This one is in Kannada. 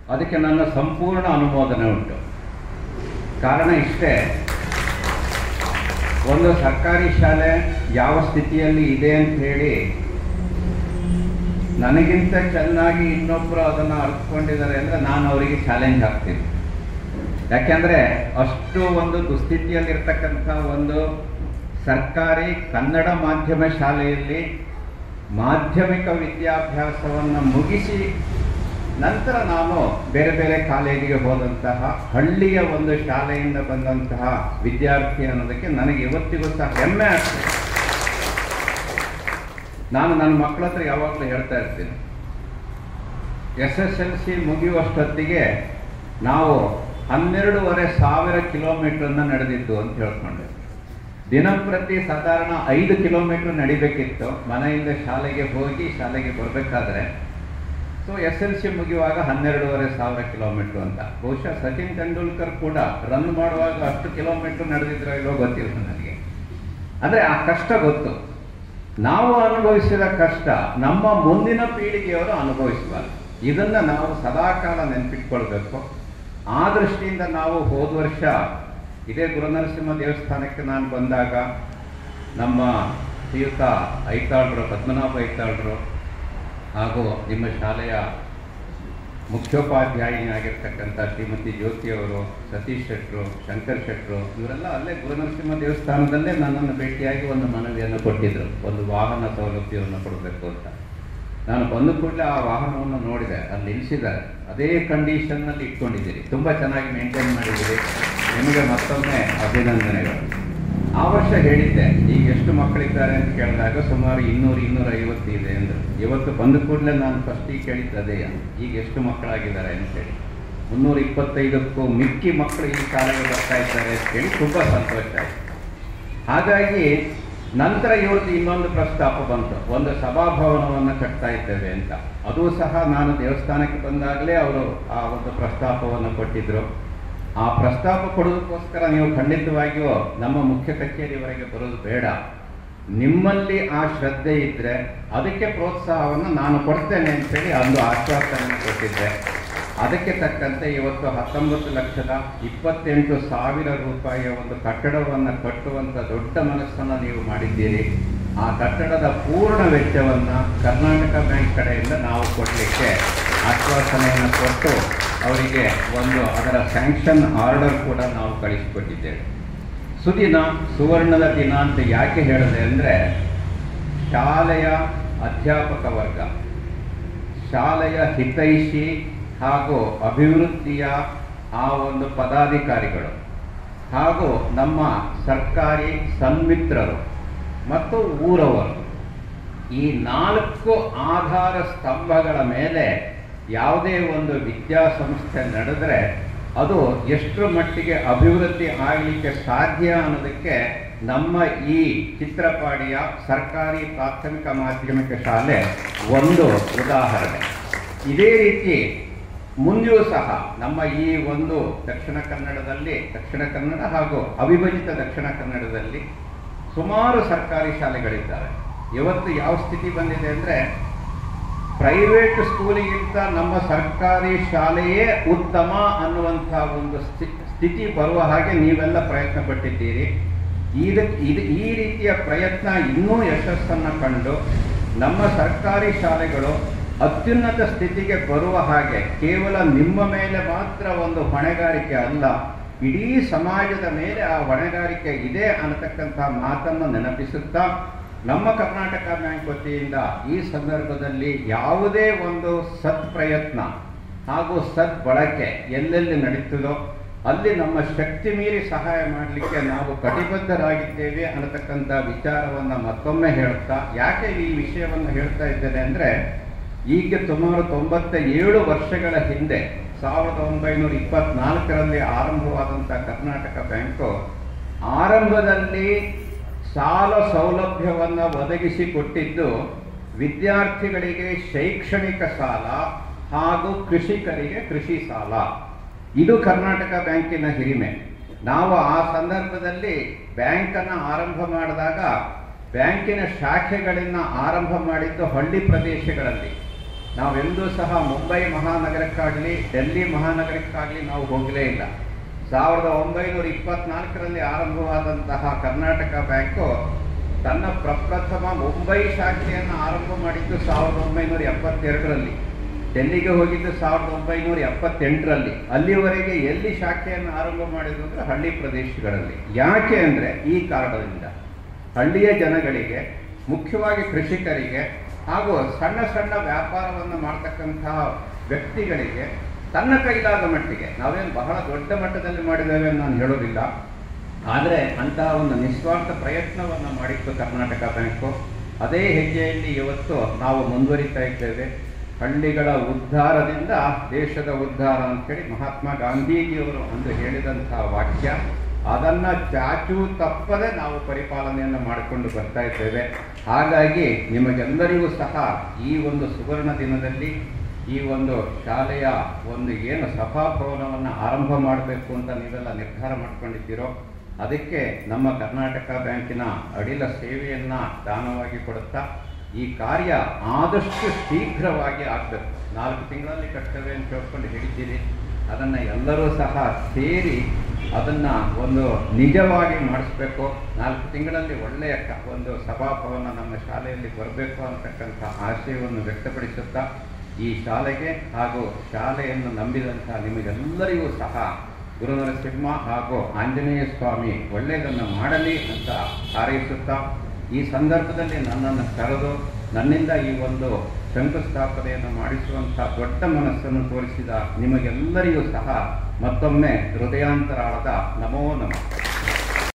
ಅದಕ್ಕೆ ನನ್ನ ಸಂಪೂರ್ಣ ಅನುಮೋದನೆ ಉಂಟು ಕಾರಣ ಇಷ್ಟೇ ಒಂದು ಸರ್ಕಾರಿ ಶಾಲೆ ಯಾವ ಸ್ಥಿತಿಯಲ್ಲಿ ಇದೆ ಅಂತ ಹೇಳಿ ನನಗಿಂತ ಚೆನ್ನಾಗಿ ಇನ್ನೊಬ್ಬರು ಅದನ್ನು ಅರ್ಥಕೊಂಡಿದ್ದಾರೆ ಅಂದರೆ ನಾನು ಅವರಿಗೆ ಚಾಲೆಂಜ್ ಹಾಕ್ತೀನಿ ಯಾಕೆಂದರೆ ಅಷ್ಟು ಒಂದು ದುಸ್ಥಿತಿಯಲ್ಲಿರ್ತಕ್ಕಂಥ ಒಂದು ಸರ್ಕಾರಿ ಕನ್ನಡ ಮಾಧ್ಯಮ ಶಾಲೆಯಲ್ಲಿ ಮಾಧ್ಯಮಿಕ ವಿದ್ಯಾಭ್ಯಾಸವನ್ನು ಮುಗಿಸಿ ನಂತರ ನಾನು ಬೇರೆ ಬೇರೆ ಕಾಲೇಜಿಗೆ ಹೋದಂತಹ ಹಳ್ಳಿಯ ಒಂದು ಶಾಲೆಯಿಂದ ಬಂದಂತಹ ವಿದ್ಯಾರ್ಥಿ ಅನ್ನೋದಕ್ಕೆ ನನಗೆ ಇವತ್ತಿಗೂ ಸಹ ಹೆಮ್ಮೆ ಆಗ್ತದೆ ನಾನು ನನ್ನ ಮಕ್ಕಳ ಹತ್ರ ಯಾವಾಗಲೂ ಹೇಳ್ತಾ ಇರ್ತೀನಿ ಎಸ್ ಎಸ್ ಎಲ್ ಸಿ ಮುಗಿಯುವಷ್ಟೊತ್ತಿಗೆ ನಾವು ಹನ್ನೆರಡೂವರೆ ಸಾವಿರ ಕಿಲೋಮೀಟರ್ನ ನಡೆದಿದ್ದು ಅಂತ ಹೇಳ್ಕೊಂಡೆ ದಿನಂಪ್ರತಿ ಸಾಧಾರಣ ಐದು ಕಿಲೋಮೀಟರ್ ನಡಿಬೇಕಿತ್ತು ಮನೆಯಿಂದ ಶಾಲೆಗೆ ಹೋಗಿ ಶಾಲೆಗೆ ಬರಬೇಕಾದ್ರೆ ಸೊ ಎಸ್ ಎಲ್ ಸಿ ಮುಗಿಯುವಾಗ ಹನ್ನೆರಡೂವರೆ ಸಾವಿರ ಕಿಲೋಮೀಟರ್ ಅಂತ ಬಹುಶಃ ಸಚಿನ್ ತೆಂಡೂಲ್ಕರ್ ಕೂಡ ರನ್ ಮಾಡುವಾಗ ಅಷ್ಟು ಕಿಲೋಮೀಟರ್ ನಡೆದಿದ್ರೋ ಇಲ್ಲೋ ಗೊತ್ತಿಲ್ಲ ನನಗೆ ಅಂದರೆ ಆ ಕಷ್ಟ ಗೊತ್ತು ನಾವು ಅನುಭವಿಸಿದ ಕಷ್ಟ ನಮ್ಮ ಮುಂದಿನ ಪೀಳಿಗೆಯವರು ಅನುಭವಿಸಬಾರ್ದು ಇದನ್ನು ನಾವು ಸದಾಕಾಲ ನೆನಪಿಟ್ಕೊಳ್ಬೇಕು ಆ ದೃಷ್ಟಿಯಿಂದ ನಾವು ಹೋದ ವರ್ಷ ಇದೇ ಗುರುನರಸಿಂಹ ದೇವಸ್ಥಾನಕ್ಕೆ ನಾನು ಬಂದಾಗ ನಮ್ಮ ಶ್ರೀಯುತ ಐತಾಳ್ರು ಪದ್ಮನಾಭ ಐತಾಳ್ರು ಹಾಗೂ ನಿಮ್ಮ ಶಾಲೆಯ ಮುಖ್ಯೋಪಾಧ್ಯಾಯಿನಿ ಆಗಿರ್ತಕ್ಕಂಥ ಶ್ರೀಮತಿ ಜ್ಯೋತಿಯವರು ಸತೀಶ್ ಶೆಟ್ರು ಶಂಕರ್ ಶೆಟ್ರು ಇವರೆಲ್ಲ ಅಲ್ಲೇ ಗುರುನರಸಿಂಹ ದೇವಸ್ಥಾನದಲ್ಲೇ ನನ್ನನ್ನು ಭೇಟಿಯಾಗಿ ಒಂದು ಮನವಿಯನ್ನು ಕೊಟ್ಟಿದ್ದರು ಒಂದು ವಾಹನ ಸೌಲಭ್ಯವನ್ನು ಕೊಡಬೇಕು ಅಂತ ನಾನು ಬಂದ ಕೂಡಲೇ ಆ ವಾಹನವನ್ನು ನೋಡಿದೆ ಅಲ್ಲಿ ನಿಲ್ಲಿಸಿದ್ದಾರೆ ಅದೇ ಕಂಡೀಷನ್ನಲ್ಲಿ ಇಟ್ಕೊಂಡಿದ್ದೀರಿ ತುಂಬ ಚೆನ್ನಾಗಿ ಮೇಂಟೈನ್ ಮಾಡಿದ್ದೀರಿ ನಿಮಗೆ ಮತ್ತೊಮ್ಮೆ ಅಭಿನಂದನೆಗಳು ಆ ವರ್ಷ ಹೇಳಿದ್ದೆ ಈಗ ಎಷ್ಟು ಮಕ್ಕಳಿದ್ದಾರೆ ಅಂತ ಕೇಳಿದಾಗ ಸುಮಾರು ಇನ್ನೂರು ಇನ್ನೂರ ಐವತ್ತು ಇದೆ ಅಂದರು ಇವತ್ತು ಬಂದ ಕೂಡಲೇ ನಾನು ಫಸ್ಟಿಗೆ ಕೇಳಿದ್ದು ಅದೇ ಈಗ ಎಷ್ಟು ಮಕ್ಕಳಾಗಿದ್ದಾರೆ ಅಂತೇಳಿ ಮುನ್ನೂರ ಇಪ್ಪತ್ತೈದಕ್ಕೂ ಮಿಕ್ಕಿ ಮಕ್ಕಳು ಈ ಶಾಲೆಗೆ ಬರ್ತಾ ಇದ್ದಾರೆ ಅಂತ ಹೇಳಿ ತುಂಬ ಸಂತೋಷ ಆಯಿತು ಹಾಗಾಗಿ ನಂತರ ಇವತ್ತು ಇನ್ನೊಂದು ಪ್ರಸ್ತಾಪ ಬಂತು ಒಂದು ಸಭಾಭವನವನ್ನು ಕಟ್ತಾ ಇದ್ದೇವೆ ಅಂತ ಅದು ಸಹ ನಾನು ದೇವಸ್ಥಾನಕ್ಕೆ ಬಂದಾಗಲೇ ಅವರು ಆ ಒಂದು ಪ್ರಸ್ತಾಪವನ್ನು ಕೊಟ್ಟಿದ್ರು ಆ ಪ್ರಸ್ತಾಪ ಕೊಡೋದಕ್ಕೋಸ್ಕರ ನೀವು ಖಂಡಿತವಾಗಿಯೂ ನಮ್ಮ ಮುಖ್ಯ ಕಚೇರಿವರೆಗೆ ಬರೋದು ಬೇಡ ನಿಮ್ಮಲ್ಲಿ ಆ ಶ್ರದ್ಧೆ ಇದ್ದರೆ ಅದಕ್ಕೆ ಪ್ರೋತ್ಸಾಹವನ್ನು ನಾನು ಕೊಡ್ತೇನೆ ಅಂತೇಳಿ ಒಂದು ಆಶ್ವಾಸನೆ ಕೊಟ್ಟಿದ್ದೆ ಅದಕ್ಕೆ ತಕ್ಕಂತೆ ಇವತ್ತು ಹತ್ತೊಂಬತ್ತು ಲಕ್ಷದ ಇಪ್ಪತ್ತೆಂಟು ಸಾವಿರ ರೂಪಾಯಿಯ ಒಂದು ಕಟ್ಟಡವನ್ನು ಕಟ್ಟುವಂಥ ದೊಡ್ಡ ಮನಸ್ಸನ್ನು ನೀವು ಮಾಡಿದ್ದೀರಿ ಆ ಕಟ್ಟಡದ ಪೂರ್ಣ ವೆಚ್ಚವನ್ನು ಕರ್ನಾಟಕ ಬ್ಯಾಂಕ್ ಕಡೆಯಿಂದ ನಾವು ಕೊಡಲಿಕ್ಕೆ ಆಶ್ವಾಸನೆಯನ್ನು ಕೊಟ್ಟು ಅವರಿಗೆ ಒಂದು ಅದರ ಸ್ಯಾಂಕ್ಷನ್ ಆರ್ಡರ್ ಕೂಡ ನಾವು ಕಳಿಸಿಕೊಟ್ಟಿದ್ದೇವೆ ಸುದಿನ ಸುವರ್ಣದ ದಿನ ಅಂತ ಯಾಕೆ ಹೇಳಿದೆ ಅಂದರೆ ಶಾಲೆಯ ಅಧ್ಯಾಪಕ ವರ್ಗ ಶಾಲೆಯ ಹಿತೈಷಿ ಹಾಗೂ ಅಭಿವೃದ್ಧಿಯ ಆ ಒಂದು ಪದಾಧಿಕಾರಿಗಳು ಹಾಗೂ ನಮ್ಮ ಸರ್ಕಾರಿ ಸನ್ಮಿತ್ರರು ಮತ್ತು ಊರವರು ಈ ನಾಲ್ಕು ಆಧಾರ ಸ್ತಂಭಗಳ ಮೇಲೆ ಯಾವುದೇ ಒಂದು ವಿದ್ಯಾಸಂಸ್ಥೆ ನಡೆದರೆ ಅದು ಎಷ್ಟರ ಮಟ್ಟಿಗೆ ಅಭಿವೃದ್ಧಿ ಆಗಲಿಕ್ಕೆ ಸಾಧ್ಯ ಅನ್ನೋದಕ್ಕೆ ನಮ್ಮ ಈ ಚಿತ್ರಪಾಡಿಯ ಸರ್ಕಾರಿ ಪ್ರಾಥಮಿಕ ಮಾಧ್ಯಮಿಕ ಶಾಲೆ ಒಂದು ಉದಾಹರಣೆ ಇದೇ ರೀತಿ ಮುಂದೆಯೂ ಸಹ ನಮ್ಮ ಈ ಒಂದು ದಕ್ಷಿಣ ಕನ್ನಡದಲ್ಲಿ ದಕ್ಷಿಣ ಕನ್ನಡ ಹಾಗೂ ಅವಿಭಜಿತ ದಕ್ಷಿಣ ಕನ್ನಡದಲ್ಲಿ ಸುಮಾರು ಸರ್ಕಾರಿ ಶಾಲೆಗಳಿದ್ದಾವೆ ಇವತ್ತು ಯಾವ ಸ್ಥಿತಿ ಬಂದಿದೆ ಅಂದರೆ ಪ್ರೈವೇಟ್ ಸ್ಕೂಲಿಗಿಂತ ನಮ್ಮ ಸರ್ಕಾರಿ ಶಾಲೆಯೇ ಉತ್ತಮ ಅನ್ನುವಂಥ ಒಂದು ಸ್ಥಿ- ಸ್ಥಿತಿ ಬರುವ ಹಾಗೆ ನೀವೆಲ್ಲ ಪ್ರಯತ್ನ ಪಟ್ಟಿದ್ದೀರಿ ಇದಕ್ಕೆ ಇದು ಈ ರೀತಿಯ ಪ್ರಯತ್ನ ಇನ್ನೂ ಯಶಸ್ಸನ್ನು ಕಂಡು ನಮ್ಮ ಸರ್ಕಾರಿ ಶಾಲೆಗಳು ಅತ್ಯುನ್ನತ ಸ್ಥಿತಿಗೆ ಬರುವ ಹಾಗೆ ಕೇವಲ ನಿಮ್ಮ ಮೇಲೆ ಮಾತ್ರ ಒಂದು ಹೊಣೆಗಾರಿಕೆ ಅಲ್ಲ ಇಡೀ ಸಮಾಜದ ಮೇಲೆ ಆ ಹೊಣೆಗಾರಿಕೆ ಇದೆ ಅನ್ನತಕ್ಕಂಥ ಮಾತನ್ನು ನೆನಪಿಸುತ್ತಾ ನಮ್ಮ ಕರ್ನಾಟಕ ಬ್ಯಾಂಕ್ ವತಿಯಿಂದ ಈ ಸಂದರ್ಭದಲ್ಲಿ ಯಾವುದೇ ಒಂದು ಸತ್ ಪ್ರಯತ್ನ ಹಾಗೂ ಸತ್ ಬಳಕೆ ಎಲ್ಲೆಲ್ಲಿ ನಡೀತದೋ ಅಲ್ಲಿ ನಮ್ಮ ಶಕ್ತಿ ಮೀರಿ ಸಹಾಯ ಮಾಡಲಿಕ್ಕೆ ನಾವು ಕಟಿಬದ್ಧರಾಗಿದ್ದೇವೆ ಅನ್ನತಕ್ಕಂಥ ವಿಚಾರವನ್ನು ಮತ್ತೊಮ್ಮೆ ಹೇಳುತ್ತಾ ಯಾಕೆ ಈ ವಿಷಯವನ್ನು ಹೇಳ್ತಾ ಇದ್ದೇನೆ ಅಂದರೆ ಈಗ ಸುಮಾರು ತೊಂಬತ್ತ ಏಳು ವರ್ಷಗಳ ಹಿಂದೆ ಸಾವಿರದ ಒಂಬೈನೂರ ಇಪ್ಪತ್ನಾಲ್ಕರಲ್ಲಿ ಆರಂಭವಾದಂಥ ಕರ್ನಾಟಕ ಬ್ಯಾಂಕು ಆರಂಭದಲ್ಲಿ ಸಾಲ ಸೌಲಭ್ಯವನ್ನು ಒದಗಿಸಿಕೊಟ್ಟಿದ್ದು ವಿದ್ಯಾರ್ಥಿಗಳಿಗೆ ಶೈಕ್ಷಣಿಕ ಸಾಲ ಹಾಗೂ ಕೃಷಿಕರಿಗೆ ಕೃಷಿ ಸಾಲ ಇದು ಕರ್ನಾಟಕ ಬ್ಯಾಂಕಿನ ಹಿರಿಮೆ ನಾವು ಆ ಸಂದರ್ಭದಲ್ಲಿ ಬ್ಯಾಂಕನ್ನು ಆರಂಭ ಮಾಡಿದಾಗ ಬ್ಯಾಂಕಿನ ಶಾಖೆಗಳನ್ನು ಆರಂಭ ಮಾಡಿದ್ದು ಹಳ್ಳಿ ಪ್ರದೇಶಗಳಲ್ಲಿ ನಾವೆಂದೂ ಸಹ ಮುಂಬೈ ಮಹಾನಗರಕ್ಕಾಗಲಿ ಡೆಲ್ಲಿ ಮಹಾನಗರಕ್ಕಾಗಲಿ ನಾವು ಹೋಗಲೇ ಇಲ್ಲ ಸಾವಿರದ ಒಂಬೈನೂರ ಇಪ್ಪತ್ನಾಲ್ಕರಲ್ಲಿ ಆರಂಭವಾದಂತಹ ಕರ್ನಾಟಕ ಬ್ಯಾಂಕು ತನ್ನ ಪ್ರಪ್ರಥಮ ಮುಂಬೈ ಶಾಖೆಯನ್ನು ಆರಂಭ ಮಾಡಿದ್ದು ಸಾವಿರದ ಒಂಬೈನೂರ ಎಪ್ಪತ್ತೆರಡರಲ್ಲಿ ಡೆಲ್ಲಿಗೆ ಹೋಗಿದ್ದು ಸಾವಿರದ ಒಂಬೈನೂರ ಎಪ್ಪತ್ತೆಂಟರಲ್ಲಿ ಅಲ್ಲಿವರೆಗೆ ಎಲ್ಲಿ ಶಾಖೆಯನ್ನು ಆರಂಭ ಮಾಡಿದ್ರು ಅಂದರೆ ಹಳ್ಳಿ ಪ್ರದೇಶಗಳಲ್ಲಿ ಯಾಕೆ ಅಂದರೆ ಈ ಕಾರಣದಿಂದ ಹಳ್ಳಿಯ ಜನಗಳಿಗೆ ಮುಖ್ಯವಾಗಿ ಕೃಷಿಕರಿಗೆ ಹಾಗೂ ಸಣ್ಣ ಸಣ್ಣ ವ್ಯಾಪಾರವನ್ನು ಮಾಡ್ತಕ್ಕಂತಹ ವ್ಯಕ್ತಿಗಳಿಗೆ ತನ್ನ ಕೈಲಾದ ಮಟ್ಟಿಗೆ ನಾವೇನು ಬಹಳ ದೊಡ್ಡ ಮಟ್ಟದಲ್ಲಿ ಮಾಡಿದ್ದೇವೆ ಅಂತ ನಾನು ಹೇಳೋದಿಲ್ಲ ಆದರೆ ಅಂತಹ ಒಂದು ನಿಸ್ವಾರ್ಥ ಪ್ರಯತ್ನವನ್ನು ಮಾಡಿತ್ತು ಕರ್ನಾಟಕ ಬ್ಯಾಂಕು ಅದೇ ಹೆಜ್ಜೆಯಲ್ಲಿ ಇವತ್ತು ನಾವು ಮುಂದುವರಿತಾ ಇದ್ದೇವೆ ಹಳ್ಳಿಗಳ ಉದ್ಧಾರದಿಂದ ದೇಶದ ಉದ್ಧಾರ ಅಂತೇಳಿ ಮಹಾತ್ಮ ಗಾಂಧೀಜಿಯವರು ಅಂದು ಹೇಳಿದಂತಹ ವಾಕ್ಯ ಅದನ್ನು ಚಾಚು ತಪ್ಪದೆ ನಾವು ಪರಿಪಾಲನೆಯನ್ನು ಮಾಡಿಕೊಂಡು ಬರ್ತಾ ಇದ್ದೇವೆ ಹಾಗಾಗಿ ನಿಮಗೆಲ್ಲರಿಗೂ ಸಹ ಈ ಒಂದು ಸುವರ್ಣ ದಿನದಲ್ಲಿ ಈ ಒಂದು ಶಾಲೆಯ ಒಂದು ಏನು ಸಭಾಭವನವನ್ನು ಆರಂಭ ಮಾಡಬೇಕು ಅಂತ ನೀವೆಲ್ಲ ನಿರ್ಧಾರ ಮಾಡ್ಕೊಂಡಿದ್ದೀರೋ ಅದಕ್ಕೆ ನಮ್ಮ ಕರ್ನಾಟಕ ಬ್ಯಾಂಕಿನ ಅಡಿಲ ಸೇವೆಯನ್ನು ದಾನವಾಗಿ ಕೊಡುತ್ತಾ ಈ ಕಾರ್ಯ ಆದಷ್ಟು ಶೀಘ್ರವಾಗಿ ಆಗಬೇಕು ನಾಲ್ಕು ತಿಂಗಳಲ್ಲಿ ಕರ್ತವ್ಯ ಅಂತ ಹೇಳ್ಕೊಂಡು ಹೇಳಿದ್ದೀರಿ ಅದನ್ನು ಎಲ್ಲರೂ ಸಹ ಸೇರಿ ಅದನ್ನು ಒಂದು ನಿಜವಾಗಿ ಮಾಡಿಸ್ಬೇಕು ನಾಲ್ಕು ತಿಂಗಳಲ್ಲಿ ಒಳ್ಳೆಯ ಕ- ಒಂದು ಸಭಾಭವನ ನಮ್ಮ ಶಾಲೆಯಲ್ಲಿ ಬರಬೇಕು ಅಂತಕ್ಕಂಥ ಆಶಯವನ್ನು ವ್ಯಕ್ತಪಡಿಸುತ್ತಾ ಈ ಶಾಲೆಗೆ ಹಾಗೂ ಶಾಲೆಯನ್ನು ನಂಬಿದಂಥ ನಿಮಗೆಲ್ಲರಿಗೂ ಸಹ ಗುರುನರಸಿಂಹ ಹಾಗೂ ಆಂಜನೇಯ ಸ್ವಾಮಿ ಒಳ್ಳೆಯದನ್ನು ಮಾಡಲಿ ಅಂತ ಹಾರೈಸುತ್ತಾ ಈ ಸಂದರ್ಭದಲ್ಲಿ ನನ್ನನ್ನು ಕರೆದು ನನ್ನಿಂದ ಈ ಒಂದು ಶಂಕುಸ್ಥಾಪನೆಯನ್ನು ಮಾಡಿಸುವಂಥ ದೊಡ್ಡ ಮನಸ್ಸನ್ನು ತೋರಿಸಿದ ನಿಮಗೆಲ್ಲರಿಗೂ ಸಹ ಮತ್ತೊಮ್ಮೆ ಹೃದಯಾಂತರಾಳದ ನಮೋ ನಮಃ